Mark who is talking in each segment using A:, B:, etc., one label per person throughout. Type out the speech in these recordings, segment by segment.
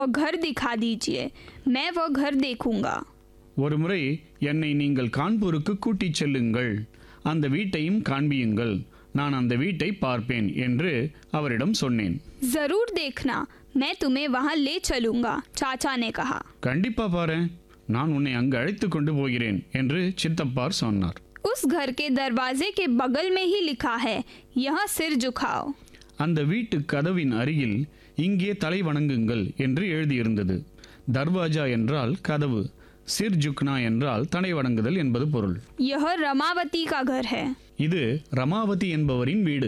A: और घर दिखा दीजिए मैं वह घर देखूंगा
B: ஒருமுறை என்னை நீங்கள் கான்பூருக்கு கூட்டிச் செல்லுங்கள் அந்த வீட்டையும் காண்பியுங்கள் நான் அந்த வீட்டை பார்ப்பேன் என்று அவரிடம் சொன்னேன்
A: जरूर देखना मैं तुम्हें वहां ले चलूंगा चाचा ने कहा
B: கண்டிப்பா பாரேன் நான் உன்னை அங்கு அழைத்து கொண்டு போகிறேன் என்று சித்தப்பார் சொன்னார்
A: उस घर के दरवाजे के बगल में ही लिखा है यहाँ सिर झुकाओ
B: அந்த வீட்டு கதவின் அருகில் இங்கே தலை வணங்குங்கள் என்று எழுதியிருந்தது தர்வாஜா என்றால் கதவு சிர் ஜுக்னா என்றால் தலை வணங்குதல் என்பது பொருள்
A: यह रमावती का घर है
B: இது ரமாவதி என்பவரின் வீடு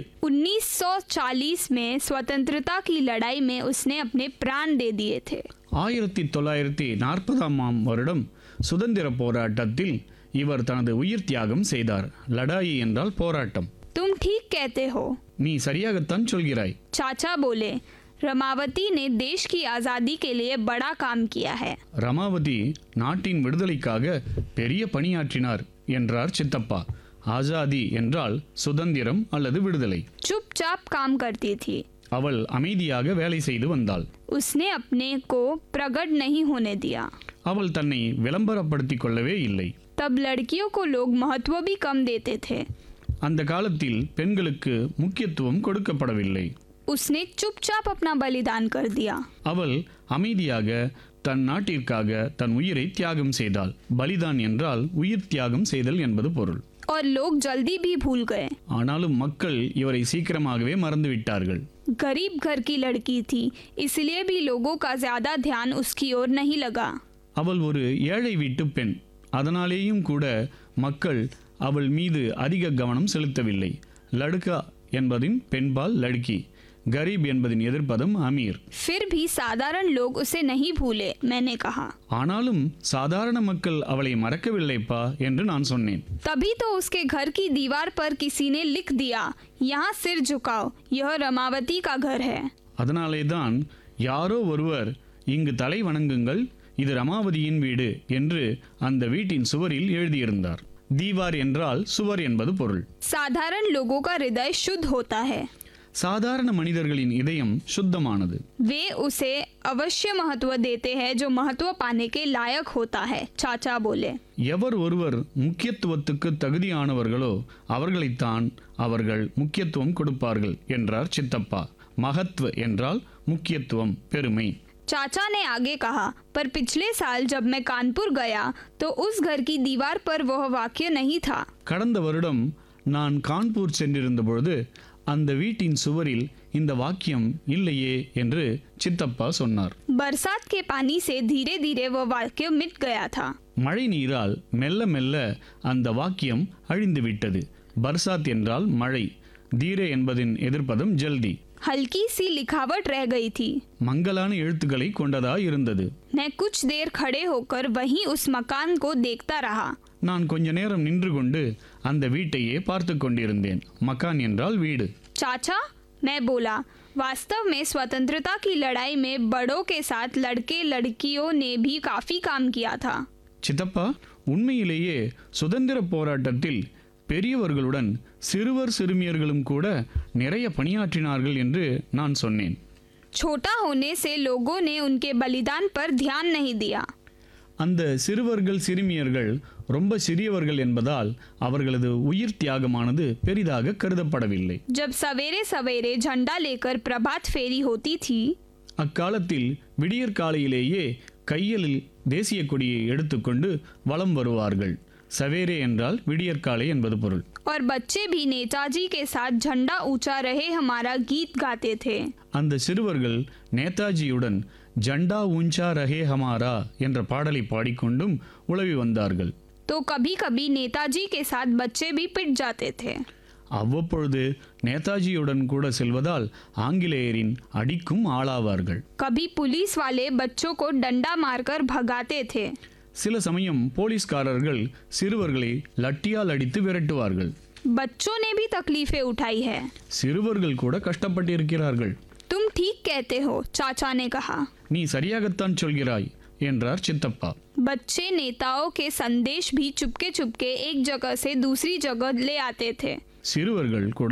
A: 1940 में स्वतंत्रता की लड़ाई में उसने अपने प्राण दे दिए थे
B: ஆயிரத்தி தொள்ளாயிரத்தி நாற்பதாம் ஆம் வருடம் சுதந்திர போராட்டத்தில் இவர் தனது உயிர் தியாகம் செய்தார் லடாயி என்றால் போராட்டம்
A: तुम ठीक कहते हो
B: நீ சரியாகத்தான் சொல்கிறாய்
A: चाचा बोले रमावती ने देश की आज़ादी के लिए बड़ा काम किया है
B: ரமாவதி நாட்டின் விடுதலைக்காக பெரிய பணியாற்றினார் என்றார் சித்தப்பா ஆசாதி என்றால் சுதந்திரம் அல்லது விடுதலை
A: चुपचाप काम करती थी
B: அவள் அமைதியாக வேலை செய்து வந்தாள்
A: उसने अपने को प्रकट नहीं होने दिया
B: அவள் தன்னை விளம்பரப்படுத்திக் கொள்ளவே இல்லை
A: तब लड़कियों को लोग महत्व भी कम देते थे
B: அந்த காலத்தில் பெண்களுக்கு முக்கியத்துவம் கொடுக்கப்படவில்லை
A: उसने चुपचाप अपना बलिदान कर दिया
B: அவள் அமைதியாக தன் நாட்டிற்காக தன் உயிரை தியாகம் செய்தாள் பலிதான் என்றால் உயிர் தியாகம் செய்தல் என்பது பொருள்
A: और लोग जल्दी भी भूल गए
B: ஆனாலும் மக்கள் இவரை சீக்கிரமாகவே மறந்துவிட்டார்கள்
A: गरीब घर की लड़की थी इसलिए भी लोगों का ज्यादा ध्यान उसकी ओर नहीं लगा
B: அவள் ஒரு ஏழை வீட்டு பெண் அதனாலேயும் கூட மக்கள் அவள் மீது அதிக கவனம் செலுத்தவில்லை லடுக்கா என்பதின் பெண்பால் லடுக்கி கரீப் என்பதின் எதிர்ப்பதம் அமீர்
A: फिर भी साधारण लोग उसे नहीं भूले मैंने कहा
B: ஆனாலும் சாதாரண மக்கள் அவளை மறக்கவில்லைப்பா என்று நான் சொன்னேன்
A: तभी तो उसके घर की दीवार पर किसी ने लिख दिया यहाँ सिर झुकाओ यह रमावती का घर है
B: அதனாலே தான் யாரோ ஒருவர் இங்கு தலை வணங்குங்கள் இது ரமாவதியின் வீடு என்று அந்த வீட்டின் சுவரில் எழுதியிருந்தார் தீவார் என்றால் சுவர் என்பது பொருள்
A: साधारण लोगों का हृदय शुद्ध होता है
B: சாதாரண மனிதர்களின் இதயம் சுத்தமானது
A: वे उसे अवश्य महत्व देते हैं जो महत्व पाने के लायक होता है चाचा बोले
B: எவர் ஒருவர் முக்கியத்துவத்துக்கு தகுதியானவர்களோ அவர்களைத்தான் அவர்கள் முக்கியத்துவம் கொடுப்பார்கள் என்றார் சித்தப்பா மகத்வ என்றால் முக்கியத்துவம் பெருமை
A: चाचा ने आगे कहा पर पिछले साल जब मैं कानपुर गया तो उस घर की दीवार पर वह वाक्य नहीं था
B: கடந்த வருடம் நான் கான்பூர் சென்றிருந்த பொழுது அந்த வீட்டின் சுவரில் இந்த வாக்கியம் இல்லையே என்று சித்தப்பா சொன்னார்
A: बरसात के पानी से धीरे धीरे वह वाक्य मिट गया था
B: மழை நீரால் மெல்ல மெல்ல அந்த வாக்கியம் அழிந்துவிட்டது பர்சாத் என்றால் மழை தீரே என்பதின் எதிர்ப்பதும் ஜல்தி
A: हल्की सी लिखावट रह गई थी
B: மங்கலான எழுத்துக்களை கொண்டதா இருந்தது
A: मैं कुछ देर खड़े होकर वहीं उस मकान को देखता रहा
B: நான் கொஞ்ச நேரம் நின்று கொண்டு அந்த வீட்டையே பார்த்து கொண்டிருந்தேன் மக்கான் என்றால் வீடு
A: चाचा मैं बोला वास्तव में स्वतंत्रता की लड़ाई में बड़ों के साथ लड़के लड़कियों ने भी काफी काम किया था
B: சித்தப்பா உண்மையிலேயே சுதந்திர போராட்டத்தில் பெரியவர்களுடன் சிறுவர் சிறுமியர்களும் கூட நிறைய பணியாற்றினார்கள் என்று நான் சொன்னேன்
A: छोटा होने से लोगों ने उनके बलिदान पर ध्यान नहीं दिया
B: அந்த சிறுவர்கள் சிறுமியர்கள் ரொம்ப சிறியவர்கள் என்பதால் அவர்களது உயிர் தியாகமானது பெரிதாக கருதப்படவில்லை
A: जब सवेरे सवेरे झंडा लेकर प्रभात फेरी होती थी
B: அக்காலத்தில் விடியற் காலையிலேயே கையில் தேசிய கொடியை எடுத்துக்கொண்டு வலம் வருவார்கள் சவேரே என்றால் விடியற்காலை என்பது பொருள்
A: और बच्चे भी नेताजी के साथ झंडा ऊंचा रहे हमारा गीत गाते थे
B: அந்த சிறுவர்கள் நேதாஜியுடன் ஜண்டா ஊஞ்சா ரஹே ஹமாரா என்ற பாடலை பாடிக்கொண்டும் உலவி வந்தார்கள்
A: तो कभी कभी नेताजी के साथ बच्चे भी पिट जाते थे
B: அவ்வப்பொழுது நேதாஜியுடன் கூட செல்வதால் ஆங்கிலேயரின் அடிக்கும் ஆளாவார்கள்
A: कभी पुलिस वाले बच्चों को डंडा मारकर भगाते थे
B: சில சமயம் போலீஸ்காரர்கள் சிறுவர்களை லட்டியால் அடித்து விரட்டுவார்கள்
A: बच्चों ने भी तकलीफें उठाई है
B: சிறுவர்கள் கூட கஷ்டப்பட்டிருக்கிறார்கள்
A: तुम ठीक कहते हो चाचा ने कहा
B: நீ சரியாகத்தான் சொல்கிறாய் என்றார் சித்தப்பா
A: बच्चे नेताओं के संदेश भी चुपके चुपके एक जगह से दूसरी जगह ले आते थे
B: சிறுவர்கள் கூட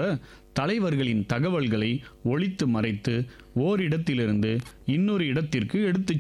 B: தலைவர்களின் தகவல்களை ஒளித்து மறைத்து ஓரிடத்திலிருந்து இன்னொரு இடத்திற்கு எடுத்துச்